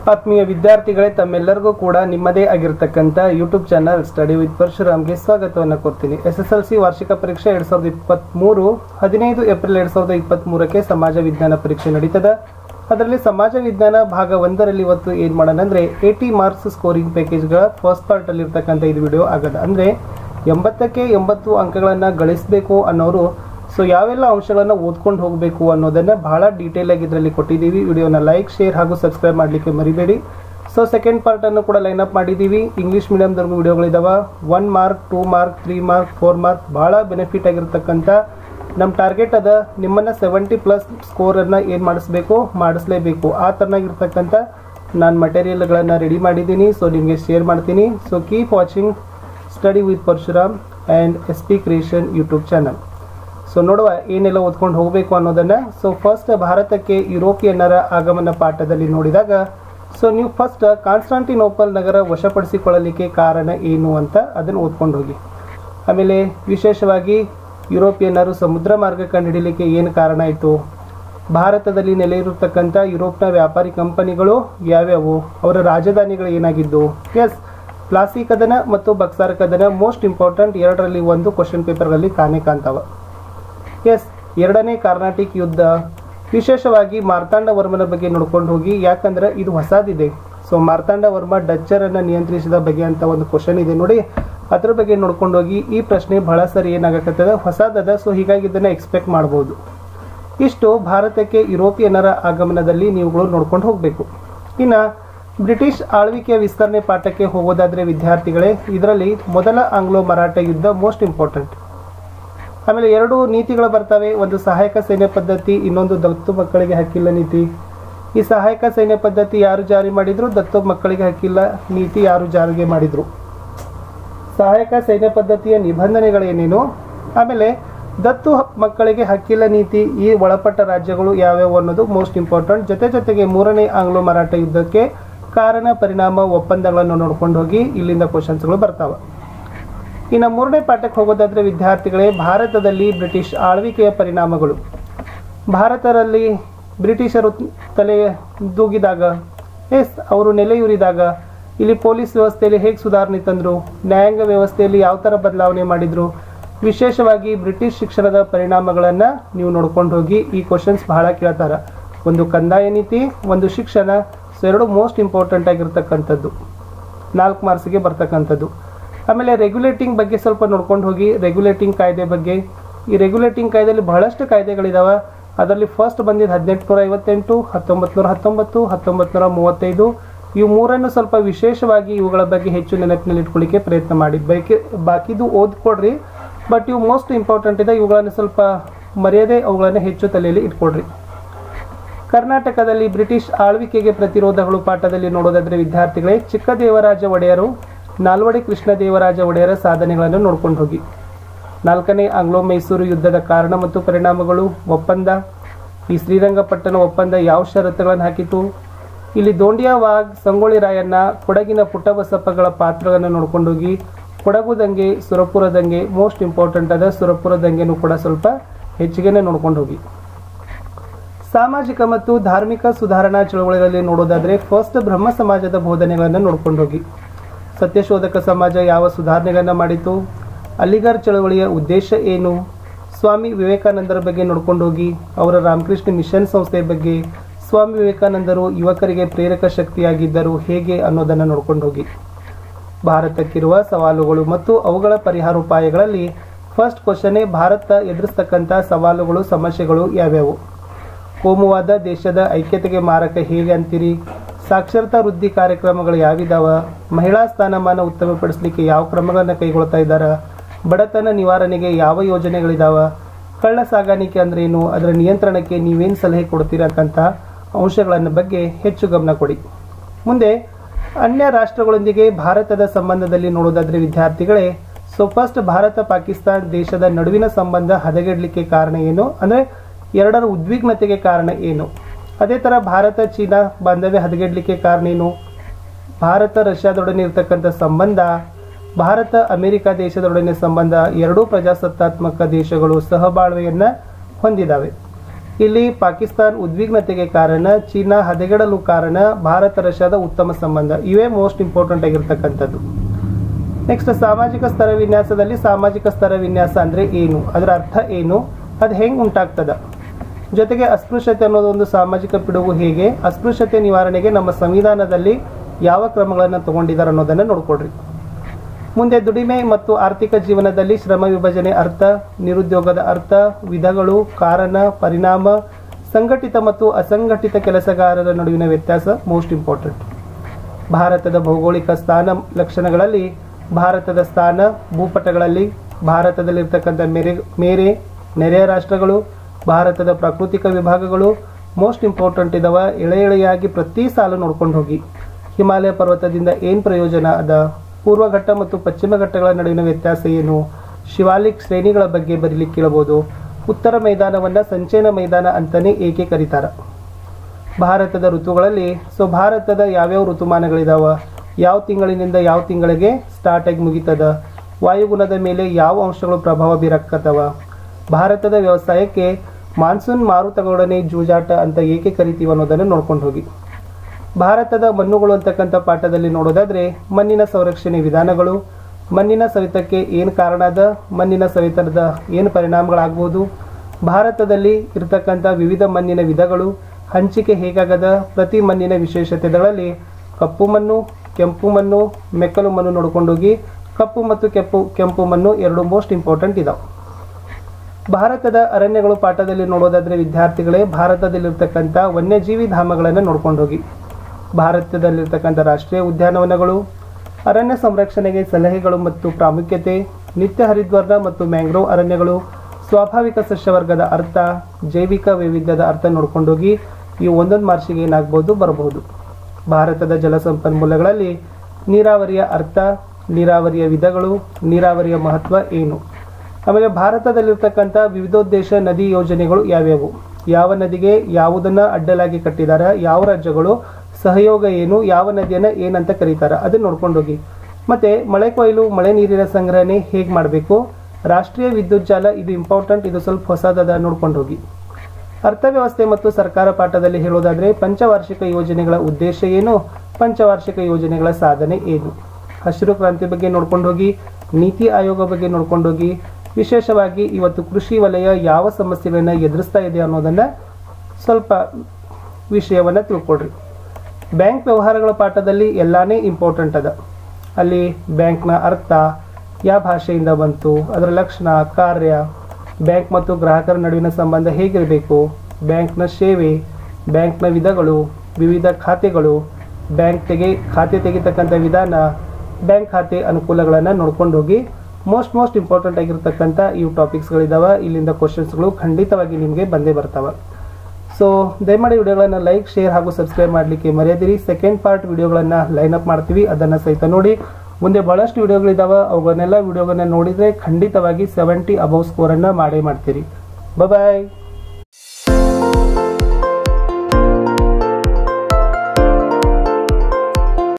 ಆತ್ಮೀಯ ವಿದ್ಯಾರ್ಥಿಗಳೇ ತಮ್ಮೆಲ್ಲರಿಗೂ ಕೂಡ ನಿಮ್ಮದೇ ಆಗಿರ್ತಕ್ಕಂಥ ಯೂಟ್ಯೂಬ್ ಚಾನಲ್ ಸ್ಟಡಿ ವಿತ್ ಪರಶುರಾಮ್ಗೆ ಸ್ವಾಗತವನ್ನು ಕೊಡ್ತೀನಿ ಎಸ್ ಎಸ್ ಎಲ್ ಸಿ ವಾರ್ಷಿಕ ಪರೀಕ್ಷೆ ಎರಡ್ ಸಾವಿರದ ಇಪ್ಪತ್ತ್ಮೂರು ಹದಿನೈದು ಏಪ್ರಿಲ್ ಎರಡ್ ಸಾವಿರದ ಇಪ್ಪತ್ತ್ಮೂರಕ್ಕೆ ಸಮಾಜ ವಿಜ್ಞಾನ ಪರೀಕ್ಷೆ ನಡೀತದ ಅದರಲ್ಲಿ ಸಮಾಜ ವಿಜ್ಞಾನ ಭಾಗ ಒಂದರಲ್ಲಿ ಇವತ್ತು ಏನು ಮಾಡೋಣ ಅಂದರೆ ಏಯ್ಟಿ ಮಾರ್ಕ್ಸ್ ಸ್ಕೋರಿಂಗ್ ಪ್ಯಾಕೇಜ್ಗಳ ಫಸ್ಟ್ ಪಾರ್ಟಲ್ಲಿ ಇರ್ತಕ್ಕಂಥ ಇದು ವಿಡಿಯೋ ಆಗದ ಅಂದರೆ ಎಂಬತ್ತಕ್ಕೆ ಎಂಬತ್ತು ಅಂಕಗಳನ್ನು ಗಳಿಸಬೇಕು ಅನ್ನೋರು ಸೊ ಯಾವೆಲ್ಲ ಅಂಶಗಳನ್ನು ಓದ್ಕೊಂಡು ಹೋಗಬೇಕು ಅನ್ನೋದನ್ನು ಬಹಳ ಡೀಟೇಲ್ ಆಗಿ ಇದರಲ್ಲಿ ಕೊಟ್ಟಿದ್ದೀವಿ ವಿಡಿಯೋನ ಲೈಕ್ ಶೇರ್ ಹಾಗೂ ಸಬ್ಸ್ಕ್ರೈಬ್ ಮಾಡಲಿಕ್ಕೆ ಮರಿಬೇಡಿ ಸೊ ಸೆಕೆಂಡ್ ಪಾರ್ಟನ್ನು ಕೂಡ ಲೈನ್ ಅಪ್ ಮಾಡಿದ್ದೀವಿ ಇಂಗ್ಲೀಷ್ ಮೀಡಿಯಮ್ದವ್ರಿಗೂ ವಿಡಿಯೋಗಳಿದಾವೆ one mark two mark three mark four mark ಭಾಳ ಬೆನಿಫಿಟ್ ಆಗಿರ್ತಕ್ಕಂಥ ನಮ್ಮ ಟಾರ್ಗೆಟ್ ಅದ ನಿಮ್ಮನ್ನು ಸೆವೆಂಟಿ ಪ್ಲಸ್ ಸ್ಕೋರನ್ನು ಏನು ಮಾಡಿಸ್ಬೇಕು ಮಾಡಿಸ್ಲೇಬೇಕು ಆ ಥರನಾಗಿರ್ತಕ್ಕಂಥ ನಾನು ಮಟೀರಿಯಲ್ಗಳನ್ನು ರೆಡಿ ಮಾಡಿದ್ದೀನಿ ಸೊ ನಿಮಗೆ ಶೇರ್ ಮಾಡ್ತೀನಿ so keep watching study with Parashuram and S P creation YouTube channel so ನೋಡುವ ಏನೆಲ್ಲ ಓದ್ಕೊಂಡು ಹೋಗಬೇಕು ಅನ್ನೋದನ್ನು ಸೊ ಫಸ್ಟ್ ಭಾರತಕ್ಕೆ ಯುರೋಪಿಯನ್ನರ ಆಗಮನ ಪಾಠದಲ್ಲಿ ನೋಡಿದಾಗ ಸೊ ನೀವು ಫಸ್ಟ್ ಕಾನ್ಸ್ಟಾಂಟಿನೋಪಲ್ ನಗರ ವಶಪಡಿಸಿಕೊಳ್ಳಲಿಕ್ಕೆ ಕಾರಣ ಏನು ಅಂತ ಅದನ್ನು ಓದ್ಕೊಂಡು ಹೋಗಿ ಆಮೇಲೆ ವಿಶೇಷವಾಗಿ ಯುರೋಪಿಯನ್ನರು ಸಮುದ್ರ ಮಾರ್ಗ ಕಂಡುಹಿಡಿಯಲಿಕ್ಕೆ ಏನು ಕಾರಣ ಆಯಿತು ಭಾರತದಲ್ಲಿ ನೆಲೆಯಿರತಕ್ಕಂಥ ಯುರೋಪ್ನ ವ್ಯಾಪಾರಿ ಕಂಪನಿಗಳು ಯಾವ್ಯಾವು ಅವರ ರಾಜಧಾನಿಗಳು ಏನಾಗಿದ್ದು ಎಸ್ ಪ್ಲಾಸಿ ಕದನ ಮತ್ತು ಬಕ್ಸಾರ್ ಕದನ ಮೋಸ್ಟ್ ಇಂಪಾರ್ಟೆಂಟ್ ಎರಡರಲ್ಲಿ ಒಂದು ಕ್ವಶನ್ ಪೇಪರ್ಗಳಲ್ಲಿ ಕಾಣೆ ಕಾಣ್ತಾವ ಎಸ್ ಎರಡನೇ ಕರ್ನಾಟಿಕ್ ಯುದ್ಧ ವಿಶೇಷವಾಗಿ ಮಾರ್ತಾಂಡ ವರ್ಮನ ಬಗ್ಗೆ ನೋಡ್ಕೊಂಡು ಹೋಗಿ ಯಾಕಂದ್ರೆ ಇದು ಹೊಸದಿದೆ ಸೊ ಮಾರ್ತಾಂಡ ವರ್ಮ ಡಚ್ಚರನ್ನು ನಿಯಂತ್ರಿಸಿದ ಬಗ್ಗೆ ಅಂತ ಒಂದು ಕ್ವಶನ್ ಇದೆ ನೋಡಿ ಅದ್ರ ಬಗ್ಗೆ ನೋಡ್ಕೊಂಡು ಹೋಗಿ ಈ ಪ್ರಶ್ನೆ ಬಹಳ ಸರಿ ಏನಾಗಕತ್ತದ ಹೊಸದದ ಸೊ ಹೀಗಾಗಿ ಇದನ್ನು ಎಕ್ಸ್ಪೆಕ್ಟ್ ಮಾಡ್ಬೋದು ಇಷ್ಟು ಭಾರತಕ್ಕೆ ಯುರೋಪಿಯನ್ನರ ಆಗಮನದಲ್ಲಿ ನೀವುಗಳು ನೋಡ್ಕೊಂಡು ಹೋಗಬೇಕು ಇನ್ನು ಬ್ರಿಟಿಷ್ ಆಳ್ವಿಕೆಯ ವಿಸ್ತರಣೆ ಪಾಠಕ್ಕೆ ಹೋಗೋದಾದ್ರೆ ವಿದ್ಯಾರ್ಥಿಗಳೇ ಇದರಲ್ಲಿ ಮೊದಲ ಆಂಗ್ಲೋ ಮರಾಠ ಯುದ್ಧ ಮೋಸ್ಟ್ ಇಂಪಾರ್ಟೆಂಟ್ ಆಮೇಲೆ ಎರಡು ನೀತಿಗಳು ಬರ್ತವೆ ಒಂದು ಸಹಾಯಕ ಸೈನ್ಯ ಪದ್ಧತಿ ಇನ್ನೊಂದು ದತ್ತು ಮಕ್ಕಳಿಗೆ ಹಕ್ಕಿಲ್ಲ ನೀತಿ ಈ ಸಹಾಯಕ ಸೈನ್ಯ ಪದ್ಧತಿ ಯಾರು ಜಾರಿ ಮಾಡಿದ್ರು ದತ್ತು ಮಕ್ಕಳಿಗೆ ಹಕ್ಕಿಲ್ಲ ನೀತಿ ಯಾರು ಜಾರಿಗೆ ಮಾಡಿದ್ರು ಸಹಾಯಕ ಸೈನ್ಯ ಪದ್ಧತಿಯ ನಿಬಂಧನೆಗಳೇನೇನು ಆಮೇಲೆ ದತ್ತು ಮಕ್ಕಳಿಗೆ ಹಕ್ಕಿಲ್ಲ ನೀತಿ ಈ ಒಳಪಟ್ಟ ರಾಜ್ಯಗಳು ಯಾವ್ಯಾವು ಅನ್ನೋದು ಮೋಸ್ಟ್ ಇಂಪಾರ್ಟೆಂಟ್ ಜೊತೆ ಜೊತೆಗೆ ಮೂರನೇ ಆಂಗ್ಲೋ ಮರಾಠ ಯುದ್ಧಕ್ಕೆ ಕಾರಣ ಪರಿಣಾಮ ಒಪ್ಪಂದಗಳನ್ನು ನೋಡ್ಕೊಂಡು ಹೋಗಿ ಇಲ್ಲಿಂದ ಕ್ವಶನ್ಸ್ಗಳು ಬರ್ತಾವೆ ಇನ್ನು ಮೂರನೇ ಪಾಠಕ್ಕೆ ಹೋಗೋದಾದ್ರೆ ವಿದ್ಯಾರ್ಥಿಗಳೇ ಭಾರತದಲ್ಲಿ ಬ್ರಿಟಿಷ್ ಆಳ್ವಿಕೆಯ ಪರಿಣಾಮಗಳು ಭಾರತದಲ್ಲಿ ಬ್ರಿಟಿಷರು ತಲೆ ದೂಗಿದಾಗ ಎಸ್ ಅವರು ನೆಲೆಯೂರಿದಾಗ ಇಲ್ಲಿ ಪೊಲೀಸ್ ವ್ಯವಸ್ಥೆಯಲ್ಲಿ ಹೇಗೆ ಸುಧಾರಣೆ ತಂದರು ನ್ಯಾಯಾಂಗ ವ್ಯವಸ್ಥೆಯಲ್ಲಿ ಯಾವ ಥರ ಬದಲಾವಣೆ ಮಾಡಿದರು ವಿಶೇಷವಾಗಿ ಬ್ರಿಟಿಷ್ ಶಿಕ್ಷಣದ ಪರಿಣಾಮಗಳನ್ನು ನೀವು ನೋಡ್ಕೊಂಡು ಹೋಗಿ ಈ ಕ್ವಶನ್ಸ್ ಬಹಳ ಕೇಳ್ತಾರ ಒಂದು ಕಂದಾಯ ನೀತಿ ಒಂದು ಶಿಕ್ಷಣ ಸೊ ಎರಡು ಮೋಸ್ಟ್ ಇಂಪಾರ್ಟೆಂಟ್ ಆಗಿರ್ತಕ್ಕಂಥದ್ದು ನಾಲ್ಕು ಮಾರ್ಕ್ಸಿಗೆ ಬರ್ತಕ್ಕಂಥದ್ದು ಆಮೇಲೆ ರೆಗ್ಯುಲೇಟಿಂಗ್ ಬಗ್ಗೆ ಸ್ವಲ್ಪ ನೋಡ್ಕೊಂಡು ಹೋಗಿ ರೆಗ್ಯುಲೇಟಿಂಗ್ ಕಾಯ್ದೆ ಬಗ್ಗೆ ಈ ರೆಗ್ಯುಲೇಟಿಂಗ್ ಕಾಯ್ದೆಯಲ್ಲಿ ಬಹಳಷ್ಟು ಕಾಯ್ದೆಗಳಿದಾವೆ ಅದರಲ್ಲಿ ಫಸ್ಟ್ ಬಂದಿದ್ದು ಹದಿನೆಂಟುನೂರ ಐವತ್ತೆಂಟು ಹತ್ತೊಂಬತ್ತು ನೂರ ಹತ್ತೊಂಬತ್ತು ಹತ್ತೊಂಬತ್ತು ನೂರ ಮೂವತ್ತೈದು ಇವು ಮೂರನ್ನು ಸ್ವಲ್ಪ ವಿಶೇಷವಾಗಿ ಇವುಗಳ ಬಗ್ಗೆ ಹೆಚ್ಚು ನೆನಪಿನಲ್ಲಿ ಇಟ್ಕೊಳ್ಳಿಕ್ಕೆ ಪ್ರಯತ್ನ ಮಾಡಿ ಬೈಕಿ ಬಾಕಿದು ಓದ್ಕೊಡ್ರಿ ಬಟ್ ಇವು ಮೋಸ್ಟ್ ಇಂಪಾರ್ಟೆಂಟ್ ಇದೆ ಇವುಗಳನ್ನು ಸ್ವಲ್ಪ ಮರ್ಯಾದೆ ಅವುಗಳನ್ನು ಹೆಚ್ಚು ತಲೆಯಲ್ಲಿ ಇಟ್ಕೊಡ್ರಿ ಕರ್ನಾಟಕದಲ್ಲಿ ಬ್ರಿಟಿಷ್ ಆಳ್ವಿಕೆಗೆ ಪ್ರತಿರೋಧಗಳು ಪಾಠದಲ್ಲಿ ನೋಡೋದಾದ್ರೆ ವಿದ್ಯಾರ್ಥಿಗಳೇ ಚಿಕ್ಕದೇವರಾಜ ಒಡೆಯರು ನಾಲ್ವಡಿ ಕೃಷ್ಣದೇವರಾಜ ಒಡೆಯರ ಸಾಧನೆಗಳನ್ನು ನೋಡ್ಕೊಂಡು ಹೋಗಿ ನಾಲ್ಕನೇ ಆಂಗ್ಲೋ ಮೈಸೂರು ಯುದ್ಧದ ಕಾರಣ ಮತ್ತು ಪರಿಣಾಮಗಳು ಒಪ್ಪಂದ ಈ ಶ್ರೀರಂಗಪಟ್ಟಣ ಒಪ್ಪಂದ ಯಾವ ಷರತ್ತುಗಳನ್ನು ಹಾಕಿತು ಇಲ್ಲಿ ದೋಂಡಿಯಾ ವಾಗ್ ಸಂಗೊಳ್ಳಿ ರಾಯಣ್ಣ ಕೊಡಗಿನ ಪುಟ್ಟಬಸಪ್ಪಗಳ ಪಾತ್ರಗಳನ್ನು ನೋಡ್ಕೊಂಡು ಹೋಗಿ ಕೊಡಗು ದಂಗೆ ಸುರಪುರ ದಂಗೆ ಮೋಸ್ಟ್ ಇಂಪಾರ್ಟೆಂಟ್ ಅದ ಸುರಪುರ ದಂಗೆನೂ ಕೂಡ ಸ್ವಲ್ಪ ಹೆಚ್ಚಿಗೆನೇ ನೋಡ್ಕೊಂಡು ಹೋಗಿ ಸಾಮಾಜಿಕ ಮತ್ತು ಧಾರ್ಮಿಕ ಸುಧಾರಣಾ ಚಳವಳಿಗಳಲ್ಲಿ ನೋಡೋದಾದ್ರೆ ಫಸ್ಟ್ ಬ್ರಹ್ಮ ಸಮಾಜದ ಬೋಧನೆಗಳನ್ನು ನೋಡ್ಕೊಂಡು ಹೋಗಿ ಸತ್ಯಶೋಧಕ ಸಮಾಜ ಯಾವ ಸುಧಾರಣೆಗಳನ್ನು ಮಾಡಿತು ಅಲಿಗರ್ ಚಳವಳಿಯ ಉದ್ದೇಶ ಏನು ಸ್ವಾಮಿ ವಿವೇಕಾನಂದರ ಬಗ್ಗೆ ನೋಡ್ಕೊಂಡು ಹೋಗಿ ಅವರ ರಾಮಕೃಷ್ಣ ಮಿಷನ್ ಸಂಸ್ಥೆಯ ಬಗ್ಗೆ ಸ್ವಾಮಿ ವಿವೇಕಾನಂದರು ಯುವಕರಿಗೆ ಪ್ರೇರಕ ಶಕ್ತಿಯಾಗಿದ್ದರು ಹೇಗೆ ಅನ್ನೋದನ್ನು ನೋಡ್ಕೊಂಡು ಹೋಗಿ ಭಾರತಕ್ಕಿರುವ ಸವಾಲುಗಳು ಮತ್ತು ಅವುಗಳ ಪರಿಹಾರೋಪಾಯಗಳಲ್ಲಿ ಫಸ್ಟ್ ಕ್ವಶನೇ ಭಾರತ ಎದುರಿಸ್ತಕ್ಕಂಥ ಸವಾಲುಗಳು ಸಮಸ್ಯೆಗಳು ಯಾವ್ಯಾವು ಕೋಮುವಾದ ದೇಶದ ಐಕ್ಯತೆಗೆ ಮಾರಕ ಹೇಗೆ ಅಂತೀರಿ ಸಾಕ್ಷರತಾ ವೃದ್ಧಿ ಕಾರ್ಯಕ್ರಮಗಳು ಯಾವಿದಾವ ಮಹಿಳಾ ಸ್ಥಾನಮಾನ ಉತ್ತಮಪಡಿಸಲಿಕ್ಕೆ ಯಾವ ಕ್ರಮಗಳನ್ನು ಕೈಗೊಳ್ತಾ ಇದ್ದಾರೆ ಬಡತನ ನಿವಾರಣೆಗೆ ಯಾವ ಯೋಜನೆಗಳಿದಾವ ಕಳ್ಳ ಸಾಗಾಣಿಕೆ ಅಂದ್ರೆ ಏನು ಅದರ ನಿಯಂತ್ರಣಕ್ಕೆ ನೀವೇನು ಸಲಹೆ ಕೊಡ್ತೀರಕ್ಕಂಥ ಅಂಶಗಳನ್ನು ಬಗ್ಗೆ ಹೆಚ್ಚು ಗಮನ ಕೊಡಿ ಮುಂದೆ ಅನ್ಯ ರಾಷ್ಟ್ರಗಳೊಂದಿಗೆ ಭಾರತದ ಸಂಬಂಧದಲ್ಲಿ ನೋಡೋದಾದ್ರೆ ವಿದ್ಯಾರ್ಥಿಗಳೇ ಸೊ ಫಸ್ಟ್ ಭಾರತ ಪಾಕಿಸ್ತಾನ ದೇಶದ ನಡುವಿನ ಸಂಬಂಧ ಹದಗೆಡಲಿಕ್ಕೆ ಕಾರಣ ಏನು ಅಂದರೆ ಎರಡರ ಉದ್ವಿಗ್ನತೆಗೆ ಕಾರಣ ಏನು ಅದೇ ಥರ ಭಾರತ ಚೀನಾ ಬಾಂಧವ್ಯ ಹದಗೆಡಲಿಕ್ಕೆ ಕಾರಣ ಏನು ಭಾರತ ರಷ್ಯಾದೊಡನೆ ಇರತಕ್ಕಂಥ ಸಂಬಂಧ ಭಾರತ ಅಮೆರಿಕ ದೇಶದೊಡನೆ ಸಂಬಂಧ ಎರಡೂ ಪ್ರಜಾಸತ್ತಾತ್ಮಕ ದೇಶಗಳು ಸಹಬಾಳ್ವೆಯನ್ನು ಹೊಂದಿದ್ದಾವೆ ಇಲ್ಲಿ ಪಾಕಿಸ್ತಾನ್ ಉದ್ವಿಗ್ನತೆಗೆ ಕಾರಣ ಚೀನಾ ಹದಗೆಡಲು ಕಾರಣ ಭಾರತ ರಷ್ಯಾದ ಉತ್ತಮ ಸಂಬಂಧ ಇವೇ ಮೋಸ್ಟ್ ಇಂಪಾರ್ಟೆಂಟ್ ಆಗಿರ್ತಕ್ಕಂಥದ್ದು ನೆಕ್ಸ್ಟ್ ಸಾಮಾಜಿಕ ಸ್ತರ ವಿನ್ಯಾಸದಲ್ಲಿ ಸಾಮಾಜಿಕ ಸ್ತರ ವಿನ್ಯಾಸ ಅಂದ್ರೆ ಏನು ಅದರ ಅರ್ಥ ಏನು ಅದು ಹೆಂಗೆ ಉಂಟಾಗ್ತದ ಜೊತೆಗೆ ಅಸ್ಪೃಶ್ಯತೆ ಅನ್ನೋದು ಒಂದು ಸಾಮಾಜಿಕ ಪಿಡುಗು ಹೇಗೆ ಅಸ್ಪೃಶ್ಯತೆ ನಿವಾರಣೆಗೆ ನಮ್ಮ ಸಂವಿಧಾನದಲ್ಲಿ ಯಾವ ಕ್ರಮಗಳನ್ನು ತಗೊಂಡಿದ್ದಾರೆ ಅನ್ನೋದನ್ನು ನೋಡ್ಕೊಡ್ರಿ ಮುಂದೆ ದುಡಿಮೆ ಮತ್ತು ಆರ್ಥಿಕ ಜೀವನದಲ್ಲಿ ಶ್ರಮ ವಿಭಜನೆ ಅರ್ಥ ನಿರುದ್ಯೋಗದ ಅರ್ಥ ವಿಧಗಳು ಕಾರಣ ಪರಿಣಾಮ ಸಂಘಟಿತ ಮತ್ತು ಅಸಂಘಟಿತ ಕೆಲಸಗಾರರ ನಡುವಿನ ವ್ಯತ್ಯಾಸ ಮೋಸ್ಟ್ ಇಂಪಾರ್ಟೆಂಟ್ ಭಾರತದ ಭೌಗೋಳಿಕ ಸ್ಥಾನ ಲಕ್ಷಣಗಳಲ್ಲಿ ಭಾರತದ ಸ್ಥಾನ ಭೂಪಟಗಳಲ್ಲಿ ಭಾರತದಲ್ಲಿರ್ತಕ್ಕಂಥ ಮೇರೆ ಮೇರೆ ನೆರೆಯ ರಾಷ್ಟ್ರಗಳು ಭಾರತದ ಪ್ರಾಕೃತಿಕ ವಿಭಾಗಗಳು ಮೋಸ್ಟ್ ಇಂಪಾರ್ಟೆಂಟ್ ಇದಾವ ಎಳೆ ಎಳೆಯಾಗಿ ಪ್ರತಿ ಸಾಲು ನೋಡ್ಕೊಂಡು ಹೋಗಿ ಹಿಮಾಲಯ ಪರ್ವತದಿಂದ ಏನು ಪ್ರಯೋಜನ ಅದ ಪೂರ್ವ ಘಟ್ಟ ಮತ್ತು ಪಶ್ಚಿಮ ಘಟ್ಟಗಳ ನಡುವಿನ ವ್ಯತ್ಯಾಸ ಏನು ಶಿವಾಲಿಕ್ ಶ್ರೇಣಿಗಳ ಬಗ್ಗೆ ಬರೀಲಿಕ್ಕೆ ಕೇಳಬಹುದು ಉತ್ತರ ಮೈದಾನವನ್ನ ಸಂಚಯನ ಮೈದಾನ ಅಂತಾನೆ ಏಕೆ ಕರೀತಾರ ಭಾರತದ ಋತುಗಳಲ್ಲಿ ಸೊ ಭಾರತದ ಯಾವ್ಯಾವ ಋತುಮಾನಗಳಿದಾವ ಯಾವ ತಿಂಗಳಿನಿಂದ ಯಾವ ತಿಂಗಳಿಗೆ ಸ್ಟಾರ್ಟ್ ಆಗಿ ಮುಗಿತದ ವಾಯುಗುಣದ ಮೇಲೆ ಯಾವ ಅಂಶಗಳು ಪ್ರಭಾವ ಬೀರಕ್ಕತ್ತವ ಭಾರತದ ವ್ಯವಸಾಯಕ್ಕೆ ಮಾನ್ಸೂನ್ ಮಾರುತಗಳೊಡನೆ ಜೂಜಾಟ ಅಂತ ಏಕೆ ಕರಿತೀವಿ ಅನ್ನೋದನ್ನು ನೋಡ್ಕೊಂಡು ಹೋಗಿ ಭಾರತದ ಮಣ್ಣುಗಳು ಅಂತಕ್ಕಂಥ ಪಾಠದಲ್ಲಿ ನೋಡೋದಾದ್ರೆ ಮಣ್ಣಿನ ಸಂರಕ್ಷಣೆ ವಿಧಾನಗಳು ಮಣ್ಣಿನ ಸವೆತಕ್ಕೆ ಏನು ಕಾರಣ ಅದ ಮಣ್ಣಿನ ಸವೆತದ ಏನು ಪರಿಣಾಮಗಳಾಗ್ಬೋದು ಭಾರತದಲ್ಲಿ ಇರತಕ್ಕಂಥ ವಿವಿಧ ಮಣ್ಣಿನ ವಿಧಗಳು ಹಂಚಿಕೆ ಹೇಗಾಗದ ಪ್ರತಿ ಮಣ್ಣಿನ ವಿಶೇಷತೆಗಳಲ್ಲಿ ಕಪ್ಪು ಮಣ್ಣು ಕೆಂಪು ಮಣ್ಣು ಮೆಕ್ಕಲು ಮಣ್ಣು ನೋಡ್ಕೊಂಡೋಗಿ ಕಪ್ಪು ಮತ್ತು ಕೆಂಪು ಕೆಂಪು ಮಣ್ಣು ಎರಡು ಮೋಸ್ಟ್ ಇಂಪಾರ್ಟೆಂಟ್ ಇದಾವೆ ಭಾರತದ ಅರಣ್ಯಗಳು ಪಾಠದಲ್ಲಿ ನೋಡೋದಾದ್ರೆ ವಿದ್ಯಾರ್ಥಿಗಳೇ ಭಾರತದಲ್ಲಿರ್ತಕ್ಕಂಥ ವನ್ಯಜೀವಿ ಧಾಮಗಳನ್ನು ನೋಡ್ಕೊಂಡು ಹೋಗಿ ಭಾರತದಲ್ಲಿರ್ತಕ್ಕಂಥ ರಾಷ್ಟ್ರೀಯ ಉದ್ಯಾನವನಗಳು ಅರಣ್ಯ ಸಂರಕ್ಷಣೆಗೆ ಸಲಹೆಗಳು ಮತ್ತು ಪ್ರಾಮುಖ್ಯತೆ ನಿತ್ಯ ಹರಿದ್ವರ್ಣ ಮತ್ತು ಮ್ಯಾಂಗ್ರೋವ್ ಅರಣ್ಯಗಳು ಸ್ವಾಭಾವಿಕ ಸಸ್ಯವರ್ಗದ ಅರ್ಥ ಜೈವಿಕ ವೈವಿಧ್ಯದ ಅರ್ಥ ನೋಡ್ಕೊಂಡೋಗಿ ಈ ಒಂದೊಂದು ಮಾರ್ಷಿಗೆ ಏನಾಗ್ಬೋದು ಬರಬಹುದು ಭಾರತದ ಜಲಸಂಪನ್ಮೂಲಗಳಲ್ಲಿ ನೀರಾವರಿಯ ಅರ್ಥ ನೀರಾವರಿಯ ವಿಧಗಳು ನೀರಾವರಿಯ ಮಹತ್ವ ಏನು ಆಮೇಲೆ ಭಾರತದಲ್ಲಿರ್ತಕ್ಕಂಥ ವಿವಿಧೋದ್ದೇಶ ನದಿ ಯೋಜನೆಗಳು ಯಾವ್ಯಾವು ಯಾವ ನದಿಗೆ ಯಾವುದನ್ನ ಅಡ್ಡಲಾಗಿ ಕಟ್ಟಿದಾರ ಯಾವ ರಾಜ್ಯಗಳು ಸಹಯೋಗ ಏನು ಯಾವ ನದಿಯನ್ನ ಏನಂತ ಕರೀತಾರ ಅದನ್ನ ನೋಡ್ಕೊಂಡೋಗಿ ಮತ್ತೆ ಮಳೆ ಕೊಯ್ಲು ಮಳೆ ನೀರಿನ ಸಂಗ್ರಹಣೆ ಹೇಗೆ ಮಾಡಬೇಕು ರಾಷ್ಟ್ರೀಯ ವಿದ್ಯುತ್ ಜಾಲ ಇದು ಇಂಪಾರ್ಟೆಂಟ್ ಇದು ಸ್ವಲ್ಪ ಹೊಸದದ ನೋಡ್ಕೊಂಡು ಹೋಗಿ ಅರ್ಥವ್ಯವಸ್ಥೆ ಮತ್ತು ಸರ್ಕಾರ ಪಾಠದಲ್ಲಿ ಹೇಳೋದಾದ್ರೆ ಪಂಚವಾರ್ಷಿಕ ಯೋಜನೆಗಳ ಉದ್ದೇಶ ಏನು ಪಂಚವಾರ್ಷಿಕ ಯೋಜನೆಗಳ ಸಾಧನೆ ಏನು ಹಸಿರು ಕ್ರಾಂತಿ ಬಗ್ಗೆ ನೋಡ್ಕೊಂಡು ಹೋಗಿ ನೀತಿ ಆಯೋಗ ಬಗ್ಗೆ ನೋಡ್ಕೊಂಡು ಹೋಗಿ ವಿಶೇಷವಾಗಿ ಇವತ್ತು ಕೃಷಿ ವಲಯ ಯಾವ ಸಮಸ್ಯೆಗಳನ್ನ ಎದುರಿಸ್ತಾ ಇದೆ ಅನ್ನೋದನ್ನ ಸ್ವಲ್ಪ ವಿಷಯವನ್ನ ತಿಳ್ಕೊಳ್ರಿ ಬ್ಯಾಂಕ್ ವ್ಯವಹಾರಗಳ ಪಾಠದಲ್ಲಿ ಎಲ್ಲಾನೇ ಇಂಪಾರ್ಟೆಂಟ್ ಅದ ಅಲ್ಲಿ ಬ್ಯಾಂಕ್ನ ಅರ್ಥ ಯಾವ ಭಾಷೆಯಿಂದ ಬಂತು ಅದರ ಲಕ್ಷಣ ಕಾರ್ಯ ಬ್ಯಾಂಕ್ ಮತ್ತು ಗ್ರಾಹಕರ ನಡುವಿನ ಸಂಬಂಧ ಹೇಗಿರಬೇಕು ಬ್ಯಾಂಕ್ನ ಸೇವೆ ಬ್ಯಾಂಕ್ನ ವಿಧಗಳು ವಿವಿಧ ಖಾತೆಗಳು ಬ್ಯಾಂಕ್ ತೆಗೆ ಖಾತೆ ತೆಗಿತಕ್ಕಂಥ ವಿಧಾನ ಬ್ಯಾಂಕ್ ಖಾತೆ ಅನುಕೂಲಗಳನ್ನು ನೋಡ್ಕೊಂಡು ಹೋಗಿ ಮೋಸ್ಟ್ ಮೋಸ್ಟ್ ಇಂಪಾರ್ಟೆಂಟ್ ಆಗಿರ್ತಕ್ಕಂಥ ಇವು ಟಾಪಿಕ್ಸ್ಗಳಿದಾವೆ ಇಲ್ಲಿಂದ ಕ್ವಶನ್ಸ್ಗಳು ಖಂಡಿತವಾಗಿ ನಿಮಗೆ ಬಂದೇ ಬರ್ತಾವೆ ಸೊ ದಯಮಾಡಿ ವಿಡಿಯೋಗಳನ್ನು ಲೈಕ್ ಶೇರ್ ಹಾಗೂ ಸಬ್ಸ್ಕ್ರೈಬ್ ಮಾಡಲಿಕ್ಕೆ ಮರೆಯದಿರಿ ಸೆಕೆಂಡ್ ಪಾರ್ಟ್ ವಿಡಿಯೋಗಳನ್ನು ಲೈನ್ ಅಪ್ ಮಾಡ್ತೀವಿ ಅದನ್ನು ಸಹಿತ ನೋಡಿ ಮುಂದೆ ಬಹಳಷ್ಟು ವಿಡಿಯೋಗಳಿದಾವೆ ಅವುಗಳನ್ನೆಲ್ಲ ವಿಡಿಯೋಗಳನ್ನ ನೋಡಿದರೆ ಖಂಡಿತವಾಗಿ ಸೆವೆಂಟಿ ಅಬೌವ್ ಸ್ಕೋರನ್ನು ಮಾಡೇ ಮಾಡ್ತೀರಿ ಬಾಯ್